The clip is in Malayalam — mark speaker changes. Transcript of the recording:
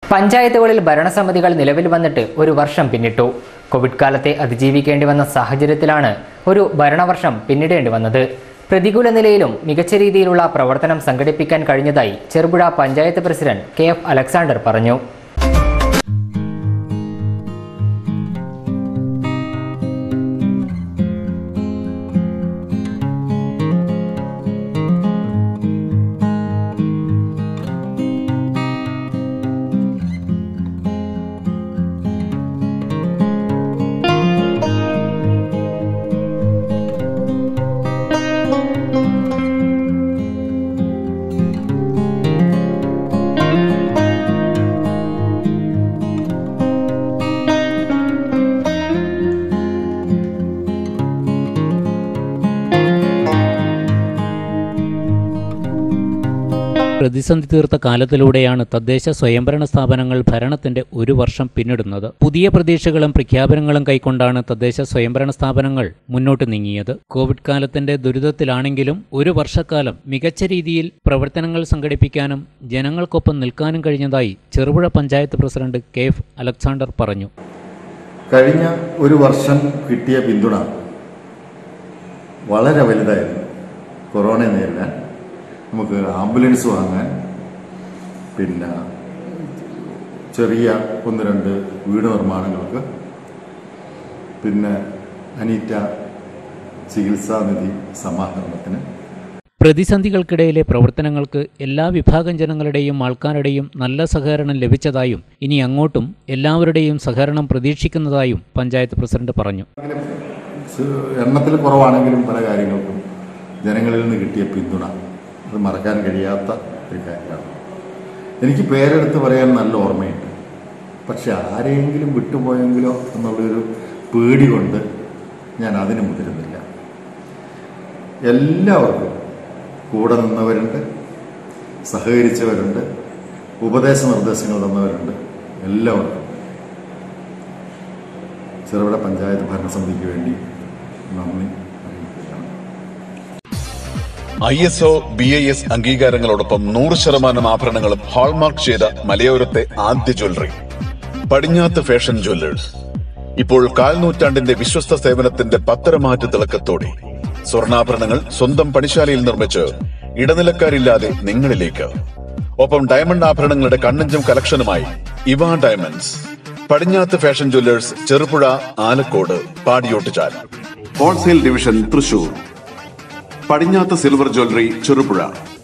Speaker 1: പഞ്ചായത്തുകളിൽ ഭരണസമിതികൾ നിലവിൽ വന്നിട്ട് ഒരു വർഷം പിന്നിട്ടു കോവിഡ് കാലത്തെ അതിജീവിക്കേണ്ടി വന്ന സാഹചര്യത്തിലാണ് ഒരു ഭരണവർഷം പിന്നിടേണ്ടി വന്നത് പ്രതികൂല നിലയിലും മികച്ച രീതിയിലുള്ള പ്രവർത്തനം സംഘടിപ്പിക്കാൻ കഴിഞ്ഞതായി Cherupuzha panchayat president K F Alexander പറഞ്ഞു
Speaker 2: പ്രതിസന്ധി തീർത്ത കാലത്തിലൂടെയാണ് തദ്ദേശ സ്വയംഭരണ സ്ഥാപനങ്ങൾ ഭരണത്തിന്റെ ഒരു വർഷം പിന്നിടുന്നത് പുതിയ പ്രതീക്ഷകളും പ്രഖ്യാപനങ്ങളും കൈക്കൊണ്ടാണ് തദ്ദേശ സ്വയംഭരണ സ്ഥാപനങ്ങൾ മുന്നോട്ട് നീങ്ങിയത് കോവിഡ് കാലത്തിന്റെ ദുരിതത്തിലാണെങ്കിലും ഒരു വർഷക്കാലം മികച്ച രീതിയിൽ പ്രവർത്തനങ്ങൾ സംഘടിപ്പിക്കാനും ജനങ്ങൾക്കൊപ്പം നിൽക്കാനും കഴിഞ്ഞതായി Cherupuzha panchayat president K F Alexander പറഞ്ഞു
Speaker 3: കഴിഞ്ഞ ഒരു വർഷം കിട്ടിയ പിന്തുണ വളരെ വലുതായിരുന്നു കൊറോണയെ നേരിടാൻ നമുക്ക് ആംബുലൻസ് വാങ്ങാൻ പിന്നെ ചെറിയ ഒന്ന് രണ്ട് വീട് നിർമ്മാണങ്ങൾക്ക് പിന്നെ അനീറ്റ ചികിത്സാ നിധി സമാഹരണത്തിന്
Speaker 2: പ്രതിസന്ധികൾക്കിടയിലെ പ്രവർത്തനങ്ങൾക്ക് എല്ലാ വിഭാഗം ജനങ്ങളുടെയും ആൾക്കാരുടെയും നല്ല സഹകരണം ലഭിച്ചതായും ഇനി അങ്ങോട്ടും എല്ലാവരുടെയും സഹകരണം പ്രതീക്ഷിക്കുന്നതായും പഞ്ചായത്ത് പ്രസിഡന്റ് പറഞ്ഞു
Speaker 3: എണ്ണത്തിൽ കുറവാണെങ്കിലും പല കാര്യങ്ങൾക്കും ജനങ്ങളിൽ നിന്ന് കിട്ടിയ പിന്തുണ അത് മറക്കാൻ കഴിയാത്ത ഒരു കാര്യമാണ് എനിക്ക് പേരെടുത്ത് പറയാൻ നല്ല ഓർമ്മയുണ്ട് പക്ഷെ ആരെയെങ്കിലും വിട്ടുപോയെങ്കിലോ എന്നുള്ളൊരു പേടി കൊണ്ട് ഞാൻ അതിന് മുതിരുന്നില്ല എല്ലാവർക്കും കൂടെ നിന്നവരുണ്ട് സഹകരിച്ചവരുണ്ട് ഉപദേശ നിർദ്ദേശങ്ങൾ തന്നവരുണ്ട് എല്ലാവർക്കും ചെറുപുഴ പഞ്ചായത്ത് ഭരണസമിതിക്ക് വേണ്ടി നന്ദി അറിയിക്കുകയാണ്
Speaker 4: I S O B I S അംഗീകാരങ്ങളോടൊപ്പം നൂറ് ശതമാനം ആഭരണങ്ങളും ഹാൾമാർക്ക് ചെയ്ത മലയോരത്തെ ആദ്യ ജ്വല്ലറി പടിഞ്ഞാത്ത് ഫാഷൻ ജ്വല്ലേഴ്സ് ഇപ്പോൾ കാൽനൂറ്റാണ്ടിന്റെ വിശ്വസ്ത സേവനത്തിന്റെ പത്തരമാറ്റ തിളക്കത്തോടെ സ്വർണ്ണാഭരണങ്ങൾ സ്വന്തം പണിശാലയിൽ നിർമ്മിച്ച് ഇടനിലക്കാരില്ലാതെ നിങ്ങളിലേക്ക് ഒപ്പം ഡയമണ്ട് ആഭരണങ്ങളുടെ കണ്ണഞ്ചും കളക്ഷനുമായി ഇവ diamonds Padinjath fashion jewellers Cherupuzha Alakode Padiyottuchal wholesale division Thrissur Padinjath silver jewellery Cherupuzha